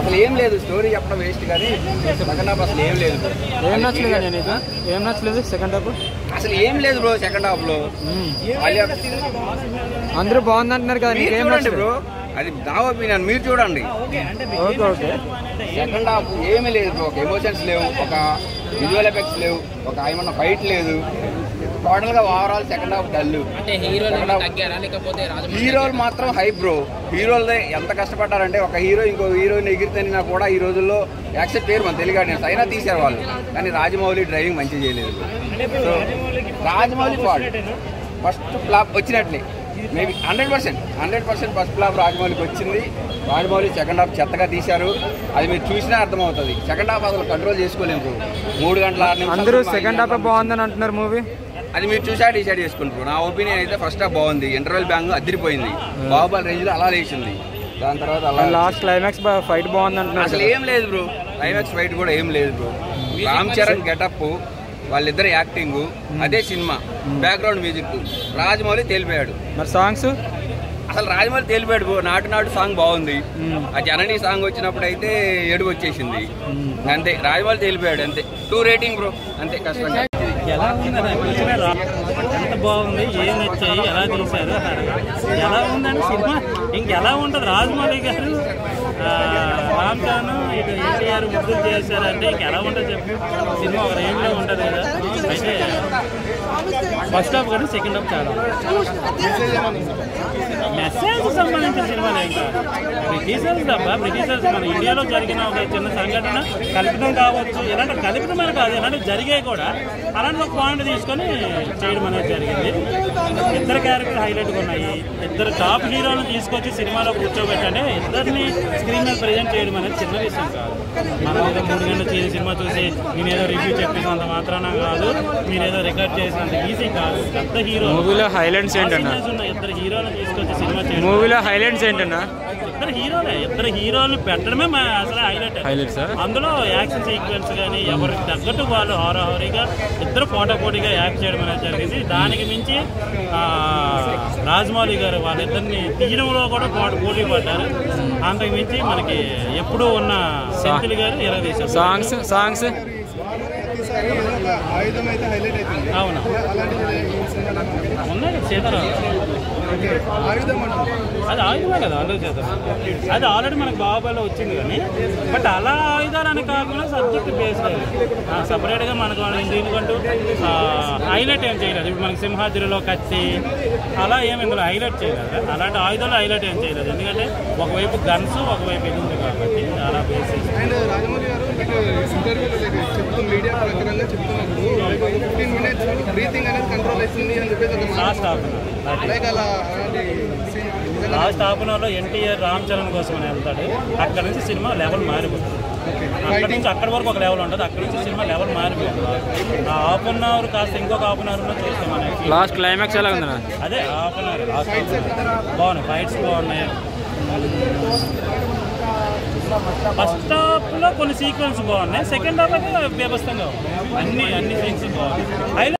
అసలు ఏం లేదు స్టోరీ చెప్పడం వేస్ట్ కానీ సెకండ్ హాఫ్ అసలు ఏం లేదు ఏం నచ్చలేదు నేను నీకు ఏం నచ్చలేదు సెకండ్ హాఫ్ అసలు ఏం లేదు బ్రో సెకండ్ హాఫ్ లో ఆలియా అందరూ బాగుంది అంటున్నారు కదా మీరు నీకేం చూడండి నచ్చలేదు బ్రో అది నా ఒపీనియన్ మీరు చూడండి ఓకే ఓకే సెకండ్ హాఫ్ ఏమీ లేదు బ్రో ఒక ఎమోషన్స్ లేవు ఒక విజువల్ ఎఫెక్ట్స్ లేవు ఒక ఏమన్నా ఫైట్ లేదు టోటల్ గా ఓవరాల్ సెకండ్ హాఫ్ డల్ అంటే హీరోలు తగ్గారా లేకపోతే రాజమౌళి హీరోలు మాత్రం హై బ్రో హీరోలదే ఎంత కష్టపడ్డారంటే ఒక హీరో ఇంకో హీరోయిన్ ఎగిరితేనా కూడా ఈ రోజుల్లో యాక్సెప్ట్ చేయరు మన తెలుగు ఆడియన్స్ అయినా తీశారు వాళ్ళు కానీ రాజమౌళి డ్రైవింగ్ మంచిగా చేయలేదు so Rajamouli fault first flop వచ్చినట్లే maybe hundred percent hundred percent first flop రాజమౌళికి వచ్చింది రాజమౌళి సెకండ్ హాఫ్ చెత్తగా తీశారు అది మీరు చూసినా అర్థమవుతుంది సెకండ్ హాఫ్ అసలు కంట్రోల్ చేసుకోలేము bro. మూడు గంటల ఆరు నిమిషాలు అందరూ సినిమా సెకండ్ హాఫ్ బాగుందని అంటున్నారు మూవీ అది మీరు చూసా డిసైడ్ చేసుకుంటారు నా ఒపీనియన్ అయితే ఫస్ట్ హాఫ్ బాగుంది ఇంటర్వెల్ బ్యాంగ్ అదిరిపోయింది బాహుబలి రేంజ్ లో అలా లేచింది దాని తర్వాత అలా లాస్ట్ క్లైమాక్స్ ఫైట్ బాగుంది అంటున్నారు అసలు కదా. ఏం లేదు బ్రో క్లైమాక్స్ ఫైట్ కూడా ఏం లేదు బ్రో రామ్ చరణ్ గెటప్ వాళ్ళిద్దరు యాక్టింగ్ అదే సినిమా బ్యాక్గ్రౌండ్ మ్యూజిక్ రాజమౌళి తేలిపోయాడు మరి సాంగ్స్ అసలు రాజమౌళి తేలిపోయాడు బ్రో నాటు నాటు సాంగ్ బాగుంది ఆ జననీ సాంగ్ వచ్చినప్పుడు అయితే ఏడుగు వచ్చేసింది అంతే రాజమౌళి తేలిపోయాడు అంతే టూ రేటింగ్ బ్రో అంతే కష్టంగా ఎలా ఉందని కూర్చుని రా ఎంత బాగుంది ఏం నచ్చాయి ఎలా తీశారు ఎలా ఉందని సినిమా ఇంకెలా ఉంటుంది రాజమౌళి గారు ఆ, రామ్ చరణ్ ఇటు ఎన్టీఆర్ ముగ్గురు చేశారంటే ఇంకెలా ఉంటుంది చెప్పు సినిమా ఒక రేంజ్లో ఉంటుంది కదా అయితే ఫస్ట్ హాఫ్ కానీ సెకండ్ హాఫ్ చాలా మెసేజ్ సంబంధించిన సినిమాలే ఇంకా బ్రిటిషర్స్ తప్ప బ్రిటిషర్స్ మన ఇండియాలో జరిగిన ఒక చిన్న సంఘటన కల్పితం కావచ్చు ఇలాంటి కల్పితమైన కాదు ఇలాంటివి జరిగాయి కూడా అలాంటి ఒక పాయింట్ తీసుకొని చేయడం అనేది జరిగింది ఇద్దరు క్యారెక్టర్ హైలైట్గా ఉన్నాయి ఇద్దరు టాప్ హీరోలను తీసుకొచ్చి సినిమాలో కూర్చోబెట్టండి ఇద్దరిని స్క్రీన్ మీద ప్రజెంట్ చేయడం అనేది చిన్న విషయం కాదు మనం ఏదో మూడు గంటలు చేసి సినిమా చూసి నేను ఏదో రివ్యూ చెప్పినంత మాత్రాన కాదు మీరు ఏదో రికార్డ్ చేసినంత ఈజీ కాదు పెద్ద హీరో మూవీలో హైలైట్స్ ఏంటన్నా ఉన్న ఇద్దరు హీరోలను తీసుకొచ్చి సినిమా చేయడం మూవీలో హైలైట్స్ ఏంటన్నా ఇద్దరు హీరోలే ఇద్దరు హీరోలు పెట్టడమే మా అసలు హైలైట్ హైలైట్స్ అందులో యాక్షన్ సీక్వెన్స్ కానీ ఎవరికి తగ్గట్టు వాళ్ళు హోరాహోరీగా ఇద్దరు పోటాపోటీగా యాక్ట్ చేయడం అనేది జరిగింది దానికి మించి ఆ, రాజమౌళి గారు వాళ్ళిద్దరిని తీయడంలో కూడా పోటీ పోటీ పడ్డారు అంతకు మించి మనకి ఎప్పుడూ ఉన్న సెంథిల్ గారు ఇలా తీశారు సాంగ్స్ సాంగ్స్ ఆయుధం అయితే హైలైట్ అవుతుంది అవును అలాంటి ఉన్నాయి కదా సీతారాం ఆయుధం అంటారు అది ఆయుధమే కదా అల్లు చేద్దాం అది ఆల్రెడీ మనకు బాహుబలిలో వచ్చింది కానీ బట్ అలా ఆయుధాలని కాకుండా సబ్జెక్ట్ బేస్ సపరేట్గా మనకు దీనికంటూ హైలైట్ ఏం చేయలేదు ఇప్పుడు మనకి సింహాద్రిలో కత్తి అలా ఏమి ఇందులో హైలైట్ చేయలేదు అలాంటి ఆయుధాలు హైలైట్ ఏం చేయలేదు ఎందుకంటే ఒకవైపు గన్స్ ఒకవైపు ఇది ఉంది కాబట్టి అలా బేస్ చేసి అండ్ రాజమౌళి గారు మీకు ఇంటర్వ్యూలో లైక్ చెప్తూ మీడియా ప్రకారంగా చెప్తున్నప్పుడు లైక్ ఒక ఫిఫ్టీన్ మినిట్స్ బ్రీతింగ్ అనేది కంట్రోల్ అవుతుంది అని చెప్పేసి ఒక మాట లాస్ట్ హాఫ్ లైక్ అలా అలాంటి scene నిజంగా లాస్ట్ హాఫ్ అన్ అవర్లో ఎన్టీఆర్ రామ్ చరణ్ కోసం అని వెళ్తాడు అక్కడ నుంచి సినిమా లెవెల్ మారిపోతుంది అక్కడ నుంచి అక్కడ వరకు ఒక లెవెల్ ఉంటుంది అక్కడ నుంచి సినిమా లెవెల్ మారిపోతుంది ఆ హాఫ్ అన్ అవర్ కాస్త ఇంకొక హాఫ్ అన్ అవర్లో చూస్తాం మనకి లాస్ట్ క్లైమాక్స్ ఎలా ఉందన్నా అదే హాఫ్ అన్ అవర్ లాస్ట్ బాగున్నాయి ఫైట్స్ బాగున్నాయి ఫస్ట్ హాఫ్లో కొన్ని సీక్వెన్స్ బాగున్నాయి సెకండ్ హాఫ్ అయితే వ్యవస్థంగా ఉంది. అన్ని అన్ని సీన్స్ బాగున్నాయి హైలైట్